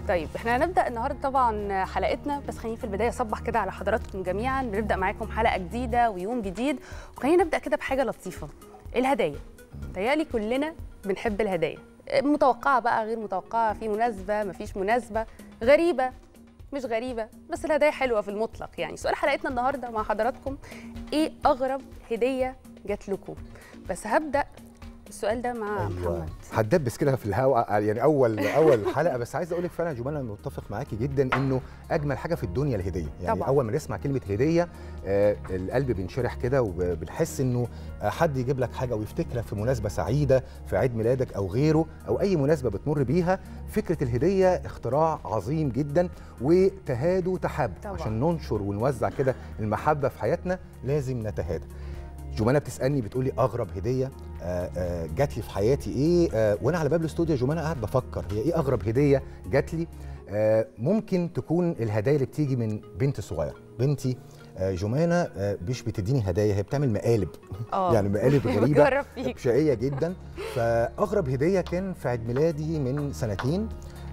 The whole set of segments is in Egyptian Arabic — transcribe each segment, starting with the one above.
طيب احنا هنبدا النهارده طبعا حلقتنا بس خليني في البدايه اصبح كده على حضراتكم جميعا بنبدا معاكم حلقه جديده ويوم جديد وخلينا نبدا كده بحاجه لطيفه الهدايا تهيألي كلنا بنحب الهدايا متوقعه بقى غير متوقعه في مناسبه مفيش مناسبه غريبه مش غريبه بس الهدايا حلوه في المطلق يعني سؤال حلقتنا النهارده مع حضراتكم ايه اغرب هديه جات لكم بس هبدا السؤال ده مع أيوة. محمد هتدبس كده في الهواء يعني اول اول حلقه بس عايز اقول لك فعلا يا جمانه انا متفق معاكي جدا انه اجمل حاجه في الدنيا الهديه يعني طبعاً. اول ما نسمع كلمه هديه آه القلب بينشرح كده وبنحس انه آه حد يجيب لك حاجه ويفتكرك في مناسبه سعيده في عيد ميلادك او غيره او اي مناسبه بتمر بيها فكره الهديه اختراع عظيم جدا وتهادوا تحاب طبعاً. عشان ننشر ونوزع كده المحبه في حياتنا لازم نتهادى جمانه بتسالني بتقولي اغرب هديه آه، آه، جات لي في حياتي ايه آه، وانا على باب الاستوديو يا جمانه قاعد بفكر هي ايه اغرب هديه جات لي آه، ممكن تكون الهدايا اللي بتيجي من بنت صغيره بنتي آه، جمانه آه، مش بتديني هدايا هي بتعمل مقالب اه يعني مقالب غريبه بجرب فيك شقيه جدا فاغرب هديه كان في عيد ميلادي من سنتين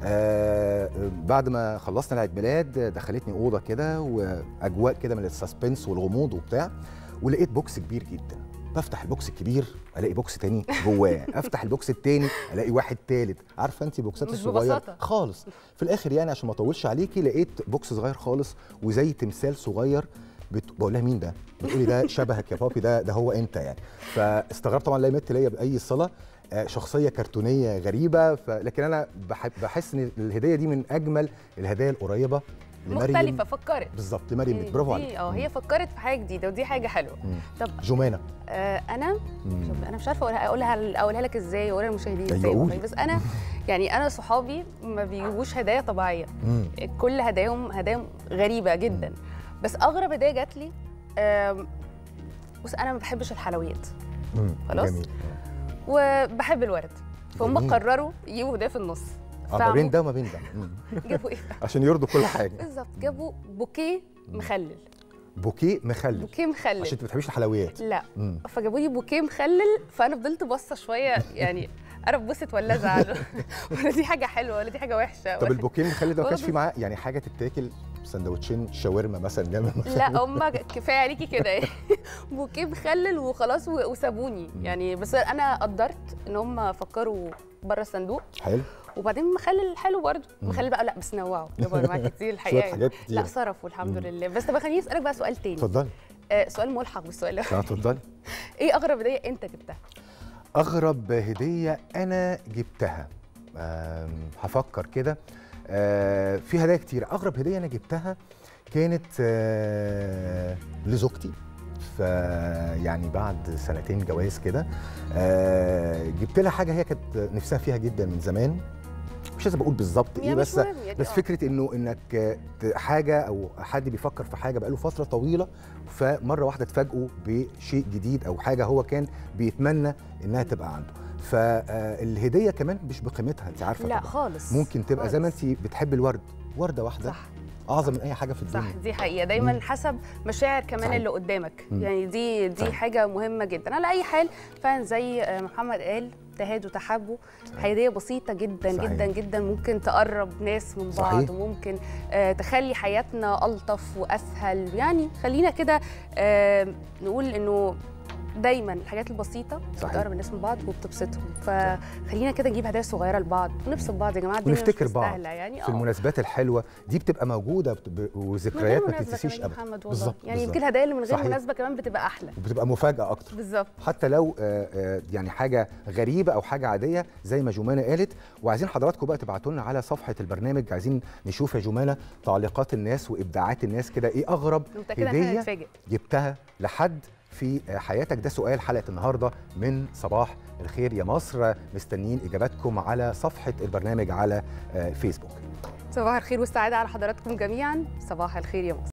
آه بعد ما خلصنا العيد ميلاد دخلتني اوضه كده واجواء كده من السسبنس والغموض وبتاع ولقيت بوكس كبير جدا بفتح البوكس الكبير الاقي بوكس تاني جواه افتح البوكس التاني الاقي واحد تالت عارفه انت بوكسات مش الصغيره ببساطة. خالص في الاخر يعني عشان ما اطولش عليكي لقيت بوكس صغير خالص وزي تمثال صغير بت... بقول لها مين ده؟ بتقولي ده شبهك يا بابي ده ده هو انت يعني فاستغربت طبعا لا يمت ليا باي صله آه، شخصيه كرتونيه غريبه ف... لكن انا بحب بحس ان الهديه دي من اجمل الهدايا القريبه لمريم مختلفه فكرت بالظبط لمريم بيت برافو دي- عليك اه هي فكرت في حاجه جديده ودي حاجه حلوه مم. طب جمانه آه انا مم. شوف انا مش عارفه اقولها اقولها اقولها لك ازاي واقولها للمشاهدين أيوة، ازاي قولي. والله. بس انا يعني انا صحابي ما بيجيبوش هدايا طبيعيه مم. كل هداياهم هدايا غريبه جدا بس اغرب هديه جات لي آم، بص انا ما بحبش الحلويات مم. خلاص؟ جميل وبحب الورد فهم جميل. قرروا يجيبوا هديه في النص اه ما بين ده وما بين ده مم. جابوا ايه عشان يرضوا كل حاجه بالظبط جابوا بوكيه مخلل بوكيه مخلل بوكيه مخلل عشان انت ما بتحبيش الحلويات لا مم. فجابوا لي بوكيه مخلل فانا فضلت باصه شويه يعني انا اتبسط ولا ازعل ولا دي حاجه حلوه ولا دي حاجه وحشه طب ولا- البوكيه المخلل ده ما كانش والله فيه معاه يعني حاجه تتاكل سندوتشين شاورما مثلا جنب لا هم كفايه عليكي كده بوكيه مخلل وخلاص و- وسابوني يعني بس انا قدرت ان هم فكروا بره الصندوق حلو وبعدين مخلل حلو برضه مم. مخلل بقى لا بس نوعوا جابوا انواع كتير شويه الحقيقه حاجات كتير لا صرفوا الحمد مم. لله بس طب خليني اسالك بقى سؤال تاني اتفضلي آه سؤال ملحق بالسؤال ده لا، اتفضلي ايه اغرب هديه انت جبتها اغرب هديه انا جبتها آم، هفكر كده آه، في هدايا كتير اغرب هديه انا جبتها كانت آه، لزوجتي ف يعني بعد سنتين جواز كده آه، جبت لها حاجه هي كانت نفسها فيها جدا من زمان مش لازم اقول بالظبط ايه يعني مش بس مهم يعني بس آه. فكره انه انك ت- حاجه او حد بيفكر في حاجه بقاله فتره طويله فمره واحده تفاجئه بشيء جديد او حاجه هو كان بيتمنى انها تبقى عنده فالهديه كمان مش بقيمتها انت عارفه لا طبعا خالص ممكن تبقى زي ما خالص. انت بتحبي الورد ورده واحده صح اعظم من اي حاجه في صح الدنيا دي حقيقه دايما مم. حسب مشاعر كمان صحيح. اللي قدامك مم. يعني دي دي صحيح. حاجه مهمه جدا على اي حال فعلا زي آه، محمد قال تهادوا تحبوا صحيح. هديه بسيطه جدا صحيح. جدا جدا ممكن تقرب ناس من بعض صحيح. وممكن آه، تخلي حياتنا الطف واسهل يعني خلينا كده آه، نقول انه دايما الحاجات البسيطه صحيح. بتقرب الناس من بعض وبتبسطهم فخلينا كده نجيب هدايا صغيره لبعض ونبسط بعض يا جماعه الدنيا مش ونفتكر بعض مستاهلة يعني في آه. المناسبات الحلوه دي بتبقى موجوده بت- ب- من غير وذكريات ما مناسبة تنتسيش كمان يا ابدا محمد والله بالظبط يعني بالظبط. يمكن الهدايا اللي من غير صحيح. مناسبه كمان بتبقى احلى وبتبقى مفاجاه اكتر بالظبط حتى لو آه، آه، يعني حاجه غريبه او حاجه عاديه زي ما جمانه قالت وعايزين حضراتكم بقى تبعتوا لنا على صفحه البرنامج عايزين نشوف يا جمانه تعليقات الناس وابداعات الناس كده ايه اغرب متاكده ان احنا هديه هنتفاجئ جبتها لحد في آه، حياتك ده سؤال حلقه النهارده من صباح الخير يا مصر مستنيين اجاباتكم على صفحه البرنامج على آه، فيسبوك صباح الخير والسعاده على حضراتكم جميعا صباح الخير يا مصر